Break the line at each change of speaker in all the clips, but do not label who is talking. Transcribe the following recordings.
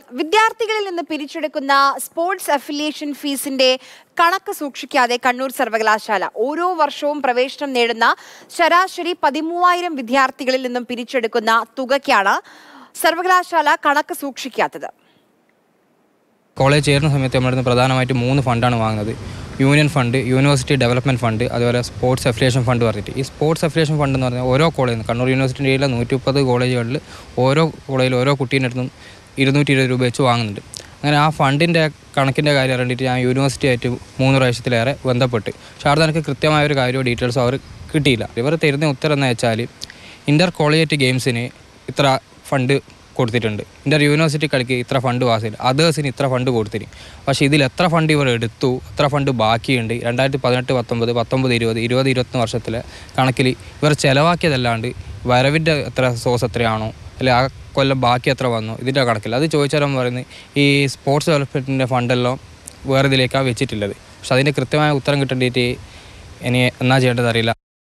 വിദ്യാർത്ഥികളിൽ നിന്ന് പിരിച്ചെടുക്കുന്ന sports affiliation ഫീസിന്റെ കണക്ക് സൂക്ഷിക്കാതെ കണ്ണൂർ സർവകലാശാല ഓരോ വർഷവും പ്രവേശനം നേടുന്ന ശരാശരി പതിമൂവായിരം വിദ്യാർത്ഥികളിൽ നിന്നും പിരിച്ചെടുക്കുന്ന തുകയ്ക്കാണ് സർവകലാശാല കണക്ക് സൂക്ഷിക്കാത്തത്
കോളേജ് ചേരുന്ന സമയത്ത് നമ്മളിന്ന് പ്രധാനമായിട്ട് മൂന്ന് ഫണ്ടാണ് വാങ്ങുന്നത് union fund university development fund അതുപോലെ സ്പോർട്സ് അഫിലിയേഷൻ ഫണ്ട് പറഞ്ഞിട്ട് ഈ സ്പോർട്സ് അഫിലിയേഷൻ ഫണ്ട് എന്ന് പറഞ്ഞാൽ ഓരോ കോളേജിൽ നിന്ന് കണ്ണൂർ യൂണിവേഴ്സിറ്റിയിലെ നൂറ്റി മുപ്പത് കോളേജുകളിൽ ഓരോ കോളേജിൽ ഓരോ കുട്ടീൻ്റെ അടുത്തും ഇരുന്നൂറ്റി ഇരുപത് രൂപ വെച്ച് വാങ്ങുന്നുണ്ട് അങ്ങനെ ആ ഫണ്ടിൻ്റെ കണക്കിൻ്റെ കാര്യം അറിയേണ്ടിയിട്ട് ഞാൻ യൂണിവേഴ്സിറ്റി ആയിട്ട് മൂന്ന് പ്രാവശ്യത്തിലേറെ ബന്ധപ്പെട്ട് പക്ഷേ അവിടെ എനിക്ക് കൃത്യമായ ഒരു കാര്യമോ ഡീറ്റെയിൽസോ അവർ കിട്ടിയില്ല ഇവർ തരുന്ന ഉത്തരം എന്ന് വെച്ചാൽ ഇൻ്റർ കോളേജ് ഗെയിംസിന് ഇത്ര ഫണ്ട് കൊടുത്തിട്ടുണ്ട് ഇൻ്റർ യൂണിവേഴ്സിറ്റി കളിക്ക് ഇത്ര ഫണ്ട് പാസില്ല അതേഴ്സിന് ഇത്ര ഫണ്ട് കൊടുത്തിന് പക്ഷേ ഇതിൽ എത്ര ഫണ്ട് ഇവർ എടുത്തു എത്ര ഫണ്ട് ബാക്കിയുണ്ട് രണ്ടായിരത്തി പതിനെട്ട് പത്തൊമ്പത് പത്തൊമ്പത് ഇരുപത് ഇരുപത് ഇരുപത്തൊന്ന് വർഷത്തിലെ കണക്കിൽ ഇവർ ചിലവാക്കിയതല്ലാണ്ട് വരവിൻ്റെ എത്ര സോഴ്സ് എത്രയാണോ അല്ലെ ആ കൊല്ലം ബാക്കി എത്ര വന്നു ഇതിൻ്റെ കണക്കില്ല അത് ചോദിച്ചാലും പറയുന്നത് ഈ സ്പോർട്സ് ഡെവലപ്മെൻറ്റിൻ്റെ ഫണ്ടെല്ലാം വേറെ ഇതിലേക്കാണ് വെച്ചിട്ടുള്ളത് പക്ഷെ അതിൻ്റെ കൃത്യമായ ഉത്തരം കിട്ടേണ്ടിയിട്ട് ഇനി എന്നാ ചെയ്യേണ്ടത് അറിയില്ല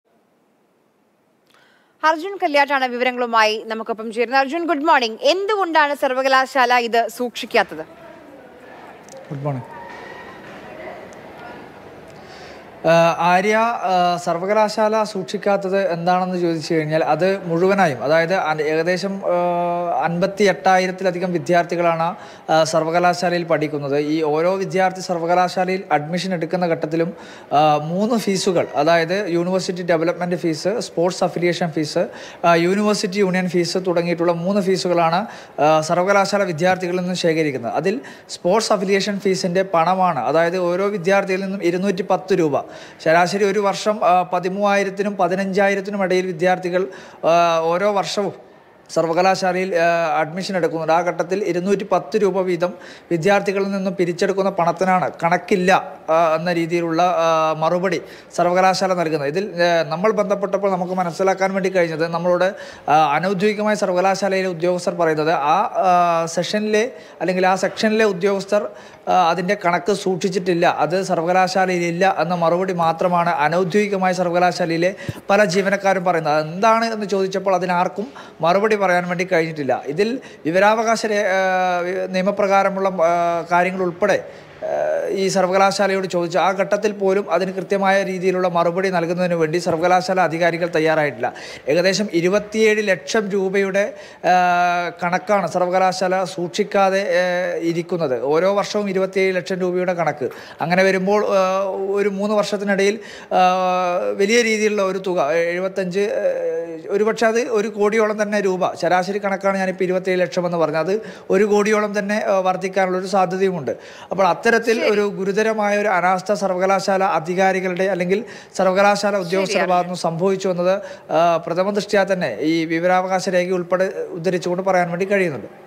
അർജുൻ കല്യാട്ടാണ് വിവരങ്ങളുമായി നമുക്കൊപ്പം ചേരുന്നത് അർജുൻ ഗുഡ് മോർണിംഗ് എന്തുകൊണ്ടാണ് സർവകലാശാല ഇത് സൂക്ഷിക്കാത്തത്
good morning ah Arya ah സർവകലാശാല സൂക്ഷിക്കാത്തത് എന്താണെന്ന് ചോദിച്ചു കഴിഞ്ഞാൽ അത് മുഴുവനായും അതായത് അൻ- ഏകദേശം അൻപത്തി എട്ടായിരത്തിലധികം വിദ്യാർത്ഥികളാണ് ആഹ് സർവകലാശാലയിൽ പഠിക്കുന്നത് ഈ ഓരോ വിദ്യാർത്ഥി സർവകലാശാലയിൽ അഡ്മിഷൻ എടുക്കുന്ന ഘട്ടത്തിലും ആഹ് മൂന്ന് ഫീസുകൾ അതായത് university development fees sports affiliation fees ah university union fees തുടങ്ങിയിട്ടുള്ള മൂന്ന് ഫീസുകളാണ് ആഹ് സർവകലാശാല വിദ്യാർത്ഥികളിൽ നിന്നും ശേഖരിക്കുന്നത് അതിൽ സ്പോർട്സ് അഫിലിയേഷൻ ഫീസിൻ്റെ പണമാണ് അതായത് ഓരോ വിദ്യാർത്ഥികളിൽ നിന്നും ഇരുന്നൂറ്റി പത്ത് രൂപ ശരാശരി ഒരു വർഷം ആ, പതിമൂവായിരത്തിനും പതിനഞ്ചായിരത്തിനും ഇടയിൽ വിദ്യാർത്ഥികൾ ആ, ഓരോ വർഷവും സർവകലാശാലയിൽ ആ, അഡ്മിഷൻ എടുക്കുന്നുണ്ട് ആ ഘട്ടത്തിൽ ഇരുന്നൂറ്റി പത്ത് രൂപ വീതം വിദ്യാർത്ഥികളിൽ നിന്നും പിരിച്ചെടുക്കുന്ന പണത്തിനാണ് കണക്കില്ല ആ, എന്ന രീതിയിലുള്ള ആ, മറുപടി സർവകലാശാല നൽകുന്നത് ഇതിൽ ആ, നമ്മൾ ബന്ധപ്പെട്ടപ്പോൾ നമുക്ക് മനസ്സിലാക്കാൻ വേണ്ടി കഴിഞ്ഞത് നമ്മളോട് ആ, അനൗദ്യോഗികമായി സർവകലാശാലയിലെ ഉദ്യോഗസ്ഥർ പറയുന്നത് ആ ആ, സെഷനിലെ അല്ലെങ്കിൽ ആ സെക്ഷനിലെ ഉദ്യോഗസ്ഥർ ആ, അതിൻ്റെ കണക്ക് സൂക്ഷിച്ചിട്ടില്ല അത് സർവകലാശാലയിലില്ല എന്ന മറുപടി മാത്രമാണ് അനൗദ്യോഗികമായി സർവകലാശാലയിലെ പല ജീവനക്കാരും പറയുന്നത് എന്താണ് എന്ന് ചോദിച്ചപ്പോൾ അതിനാർക്കും മറുപടി പറയാൻ വേണ്ടി കഴിഞ്ഞിട്ടില്ല ഇതിൽ വിവരാവകാശ രേ- ആ, നിയമപ്രകാരമുള്ള ആ, കാര്യങ്ങൾ ഉൾപ്പെടെ ആ, ഈ സർവകലാശാലയോട് ചോദിച്ചു ആ ഘട്ടത്തിൽ പോലും അതിന് കൃത്യമായ രീതിയിലുള്ള മറുപടി നൽകുന്നതിന് വേണ്ടി സർവകലാശാല അധികാരികൾ തയ്യാറായിട്ടില്ല ഏകദേശം ഇരുപത്തിയേഴ് ലക്ഷം രൂപയുടെ ആ, കണക്കാണ് സർവകലാശാല സൂക്ഷിക്കാതെ ആ, ഇരിക്കുന്നത് ഓരോ വർഷവും ഇരുപത്തിയേഴ് ലക്ഷം രൂപയുടെ കണക്ക് അങ്ങനെ വരുമ്പോൾ ആ, ഒരു മൂന്ന് വർഷത്തിനിടയിൽ ആ, വലിയ രീതിയിലുള്ള ഒരു തുക എഴുപത്തഞ്ച് ആ, ഒരുപക്ഷെ അത് ഒരു കോടിയോളം തന്നെ രൂപ ശരാശരി കണക്കാണ് ഞാനിപ്പോൾ ഇരുപത്തിയേഴ് ലക്ഷം എന്ന് പറഞ്ഞത് അത് ഒരു കോടിയോളം തന്നെ ആ, വർദ്ധിക്കാനുള്ള ഒരു സാധ്യതയുമുണ്ട് അപ്പോൾ അത്തരത്തിൽ ഒരു ഗുരുതരമായ ഒരു അനാസ്ഥ സർവകലാശാല അധികാരികളുടെ അല്ലെങ്കിൽ സർവകലാശാല ഉദ്യോഗസ്ഥരുടെ ഭാഗത്തു നിന്ന് സംഭവിച്ചു എന്നത് ആ, പ്രഥമ ദൃഷ്ട്യാ തന്നെ ഈ വിവരാവകാശ രേഖ ഉൾപ്പെടെ ഉദ്ധരിച്ചുകൊണ്ട് പറയാൻ വേണ്ടി കഴിയുന്നുണ്ട്